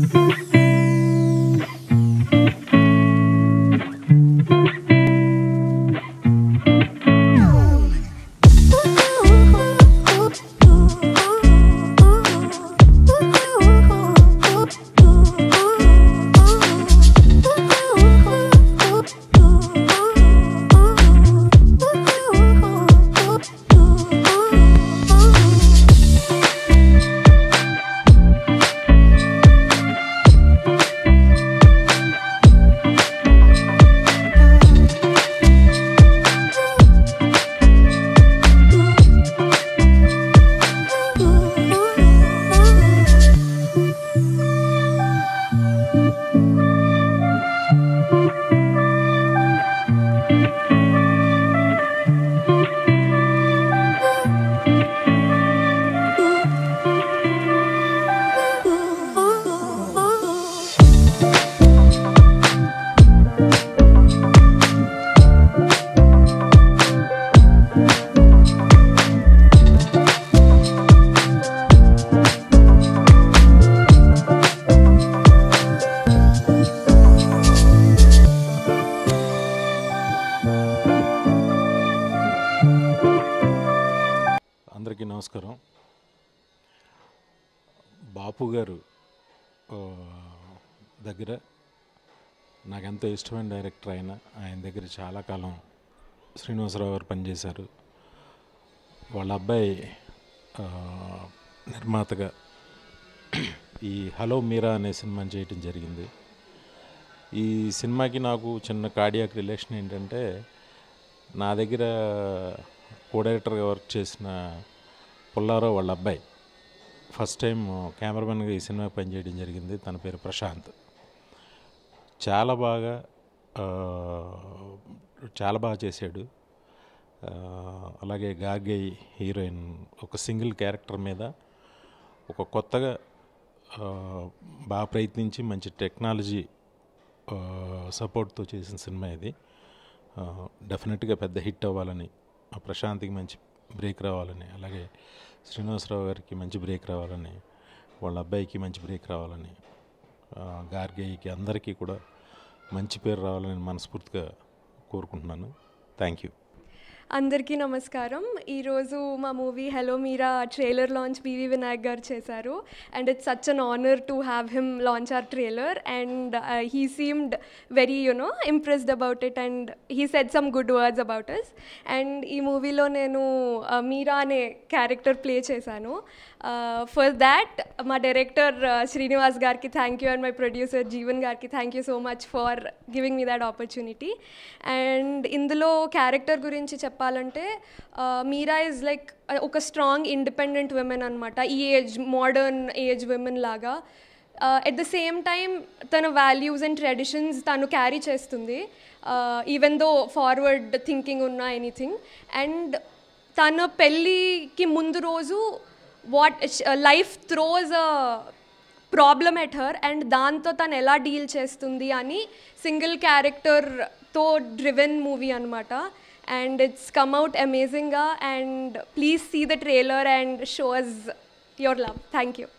అందరికీ నమస్కారం బాపు గారు ఆ, దగ్గర నాకు ఎంతో ఇష్టమైన డైరెక్టర్ ఆయన ఆయన దగ్గర చాలా కాలం శ్రీనివాసరావు గారు పనిచేశారు వాళ్ళ అబ్బాయి ఆ, నిర్మాతగా ఈ హలో మీరా అనే సినిమాని చేయటం జరిగింది ఈ సినిమాకి నాకు చిన్న కార్డియాక్ రిలేషన్ ఏంటంటే నా దగ్గర కో డైరెక్టర్గా వర్క్ చేసిన పుల్లారావు వాళ్ళ అబ్బాయి ఫస్ట్ టైం కెమెరామెన్గా ఈ సినిమా పనిచేయడం జరిగింది తన పేరు ప్రశాంత్ చాలా బాగా ఆ, చాలా బాగా చేశాడు ఆ, అలాగే గార్గై హీరోయిన్ ఒక సింగిల్ క్యారెక్టర్ మీద ఒక కొత్తగా ఆ, బాగా ప్రయత్నించి మంచి టెక్నాలజీ సపోర్ట్తో చేసిన సినిమా ఇది డెఫినెట్గా పెద్ద హిట్ అవ్వాలని ఆ ప్రశాంత్కి మంచి బ్రేక్ రావాలని అలాగే శ్రీనివాసరావు గారికి మంచి బ్రేక్ రావాలని వాళ్ళ అబ్బాయికి మంచి బ్రేక్ రావాలని ఆ, గార్గేయికి అందరికీ కూడా మంచి పేరు రావాలని మనస్ఫూర్తిగా కోరుకుంటున్నాను థ్యాంక్ యూ అందరికీ నమస్కారం ఈరోజు మా movie hello Meera trailer launch BV Vinayak garu చేశారు and it's such an honour to have him launch our trailer and he seemed very you know impressed about it and he said some good words about us and ఈ మూవీలో నేను uh, Meera అనే character play చేశాను for that మా director Srinivas గారికి thank you and my producer Jeevan గారికి thank you so much for giving me that opportunity and ఇందులో character గురించి చెప్పాలంటే మీరా ఇస్ లైక్ ఒక స్ట్రాంగ్ ఇండిపెండెంట్ విమెన్ అనమాట ఈ ఏజ్ మోడర్న్ ఏజ్ విమెన్ లాగా ఎట్ ద సేమ్ టైం తన వాల్యూస్ అండ్ ట్రెడిషన్స్ తను క్యారీ చేస్తుంది ఈవెన్ దో ఫార్వర్డ్ థింకింగ్ ఉన్న ఎనీథింగ్ అండ్ తన పెళ్ళికి ముందు రోజు what life throws a problem at her and దాంతో తను ఎలా డీల్ చేస్తుంది అని సింగిల్ క్యారెక్టర్తో డ్రివెన్ మూవీ అనమాట అండ్ ఇట్స్ కమ్ అవుట్ అమేజింగ్గా and please see the trailer and shows your love thank you